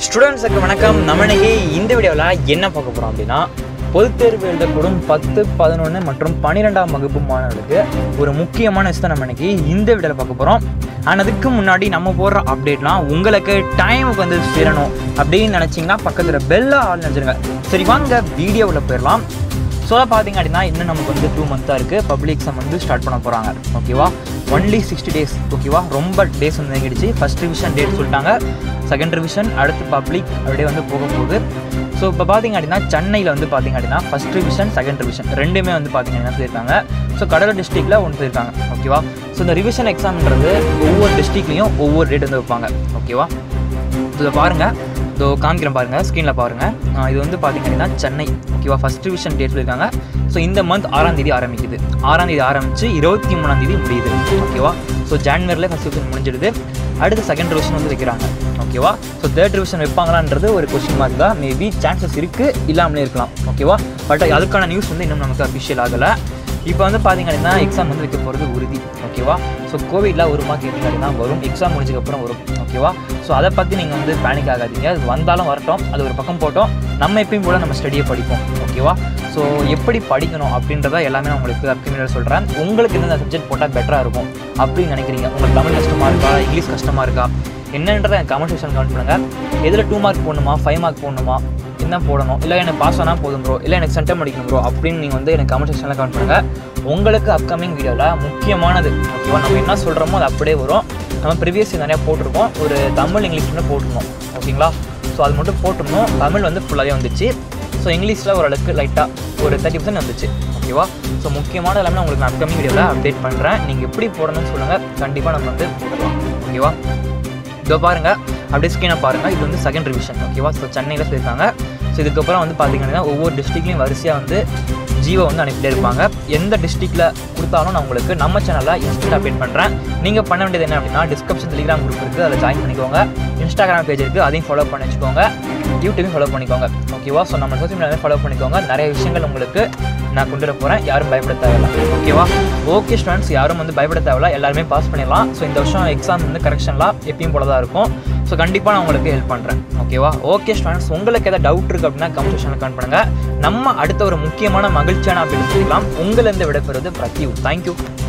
ஸ்டூடெண்ட்ஸுக்கு வணக்கம் நம்ம இன்னைக்கு இந்த வீடியோவில் என்ன பார்க்க போகிறோம் அப்படின்னா பொதுத் தேர்வு எழுதக்கூடும் பத்து பதினொன்று மற்றும் பன்னிரெண்டாம் வகுப்பு மாணவர்களுக்கு ஒரு முக்கியமான விஷயத்தை நம்ம இன்னைக்கு இந்த வீடியோவில் பார்க்க போகிறோம் ஆனால் அதுக்கு முன்னாடி நம்ம போடுற அப்டேட்லாம் உங்களுக்கு டைமுக்கு வந்து சேரணும் அப்படின்னு நினச்சிங்கன்னா பக்கத்தில் பெல்ல ஆள் நினச்சிருங்க சரி வாங்க வீடியோவில் போயிடலாம் ஸோ பார்த்தீங்க அப்படின்னா இன்னும் நமக்கு வந்து டூ மந்த்தாக இருக்குது பப்ளிக் எக்ஸாம் வந்து ஸ்டார்ட் பண்ண போகிறாங்க ஓகேவா ஒன்லி சிக்ஸ்டி டேஸ் ஓகேவா ரொம்ப டேஸ் வந்து நெருங்கிடுச்சு ஃபஸ்ட் ரிவிஷன் டேட் சொல்லிட்டாங்க செகண்ட் ரிவிஷன் அடுத்து பப்ளிக் அப்படியே வந்து போக போகுது ஸோ இப்போ பார்த்தீங்க அப்படின்னா சென்னையில் வந்து பார்த்தீங்க அப்படின்னா ஃபஸ்ட் ரிவிஷன் செகண்ட் ரிவிஷன் ரெண்டுமே வந்து பார்த்தீங்க அப்படின்னா சொல்லியிருக்காங்க ஸோ கடலூர் டிஸ்ட்ரிக்டில் ஒன்று சொல்லியிருக்காங்க ஓகேவா ஸோ இந்த ரிவிஷன் எக்ஸாம்ன்றது ஒவ்வொரு டிஸ்ட்ரிக்ட்லேயும் ஒவ்வொரு டேட் வந்து வைப்பாங்க ஓகேவா இதை பாருங்கள் இதோ காமிக்கிறேன் பாருங்கள் ஸ்க்ரீனில் பாருங்கள் ஆஹ் இது வந்து பார்த்தீங்க அப்படின்னா சென்னை ஓகேவா ஃபஸ்ட் டிவிஷன் டேட் சொல்லியிருக்காங்க ஸோ இந்த மந்த் ஆறாம் தேதி ஆரம்பிக்குது ஆறாம் தேதி ஆரம்பித்து இருபத்தி மூணாம் தேதி முடியுது ஓகேவா ஸோ ஜான்வரியில் ஃபஸ்ட் டிவிஷன் முடிஞ்சிடுது அடுத்து செகண்ட் டிவிஷன் வந்து வைக்கிறாங்க ஓகேவா ஸோ தேர்ட் டிவிஷன் வைப்பாங்களான்றது ஒரு கொஸ்டின் மார்க் தான் மேபி சான்சஸ் இருக்குது இல்லாமலே இருக்கலாம் ஓகேவா பட் அதுக்கான நியூஸ் வந்து இன்னும் நமக்கு அஃபிஷியல் ஆகலை இப்போ வந்து பார்த்தீங்க அப்படின்னா எக்ஸாம் வந்து வைக்க போகிறது உறுதி ஓகேவா ஸோ கோவிடில் ஒரு மார்க் கேட்டிங்க அப்படின்னா வரும் எக்ஸாம் முடிஞ்சதுக்கப்புறம் வரும் ஓகேவா ஸோ அதை பற்றி நீங்கள் வந்து பேனிக் ஆகாதீங்க அது வந்தாலும் வரட்டும் அது ஒரு பக்கம் போட்டோம் நம்ம எப்பயும் கூட நம்ம ஸ்டடியை படிப்போம் ஓகேவா ஸோ எப்படி படிக்கணும் அப்படின்றத எல்லாமே நான் உங்களுக்கு அப்கமிங்கில் சொல்கிறேன் உங்களுக்கு எந்தெந்த சப்ஜெக்ட் போட்டால் பெட்டராக இருக்கும் அப்படின்னு நினைக்கிறீங்க உங்களுக்கு தமிழ் கஷ்டமாக இருக்கா இங்கிலீஷ் கஷ்டமாக இருக்கா என்னன்றதை எனக்கு கமெண்ட் செக்ஷன் கமெண்ட் பண்ணுங்கள் எதில் டூ மார்க் போடணுமா ஃபைவ் மார்க் போடணுமா என்ன போடணும் இல்லை எனக்கு பாஸ் ஆனால் போதும் ப்ரோ இல்லை எனக்கு சென்டம் அடிக்கணும் ப்ரோ அப்படின்னு நீங்கள் வந்து எனக்கு கமெண்ட் செக்ஷனில் கமெண்ட் பண்ணுங்கள் உங்களுக்கு அப்கமிங் வீடியோவில் முக்கியமானது ஓகேவா நம்ம என்ன சொல்கிறோமோ அது அப்படியே வரும் நம்ம ப்ரீவியஸ் நிறையா போட்டிருக்கோம் ஒரு தமிழ் இங்கிலீஷ் மட்டும் போட்டிருந்தோம் ஓகேங்களா ஸோ அது மட்டும் போட்டிருந்தோம் தமிழ் வந்து ஃபுல்லாகவே வந்துச்சு ஸோ இங்கிலீஷில் ஓரளவுக்கு லைட்டாக ஒரு தேர்ட்டி பர்சன்ட் வந்துச்சு ஓகேவா ஸோ முக்கியமான எல்லாமே நான் உங்களுக்கு நான் அப்கமிங் வீடியோவில் அப்டேட் பண்ணுறேன் நீங்கள் எப்படி போடணும்னு சொல்லுங்கள் கண்டிப்பாக நம்ம வந்து போடலாம் ஓகேவா இதோ பாருங்க அப்படியே ஸ்க்ரீனை பாருங்கள் இது வந்து செகண்ட் ரிவிஷன் ஓகேவா ஸோ சென்னையில் சொல்லியிருக்காங்க ஸோ இதுக்கப்புறம் வந்து பார்த்தீங்கன்னா ஒவ்வொரு டிஸ்ட்ரிக்ட்லையும் வரிசையாக வந்து ஜீவோ வந்து அனுப்பிட்டே இருப்பாங்க எந்த டிஸ்ட்ரிக்டில் கொடுத்தாலும் நான் உங்களுக்கு நம்ம சேனலில் இன்ஸ்டன்ட் அப்டேட் பண்ணுறேன் நீங்கள் பண்ண வேண்டியது என்ன அப்படின்னா டிஸ்கிரிப்ஷன் டெலிகிராம் குரூப் இருக்குது அதில் ஜாயின் பண்ணிக்கோங்க இன்ஸ்டாகிராம் பேஜ் இருக்குது அதையும் ஃபாலோ பண்ணி வச்சுக்கோங்க யூடியூபையும் ஃபாலோ பண்ணிக்கோங்க ஓகேவா ஸோ நம்ம சோசியல் மீடியாவே ஃபாலோ பண்ணிக்கோங்க நிறைய விஷயங்கள் உங்களுக்கு நான் கொண்டு வர போகிறேன் யாரும் பயப்பட தேவையில்ல ஓகேவா ஓகே ஸ்டூடெண்ட்ஸ் யாரும் வந்து பயப்பட தேவையில்ல எல்லாருமே பாஸ் பண்ணிடலாம் ஸோ இந்த வருஷம் எக்ஸாம் வந்து கரெக்ஷன்லாம் எப்பயும் போல தான் இருக்கும் ஸோ கண்டிப்பாக நான் உங்களுக்கு ஹெல்ப் பண்ணுறேன் ஓகேவா ஓகே ஸ்டூடெண்ட்ஸ் உங்களுக்கு ஏதாவது டவுட் இருக்குது அப்படின்னா கமெண்ட் செக்ஷனில் கமெண்ட் பண்ணுங்கள் நம்ம அடுத்த ஒரு முக்கியமான மகிழ்ச்சியான அப்படின்னு சொல்லிக்கலாம் உங்களிருந்து விடைபெறுவது பிரத்யூ தேங்க்யூ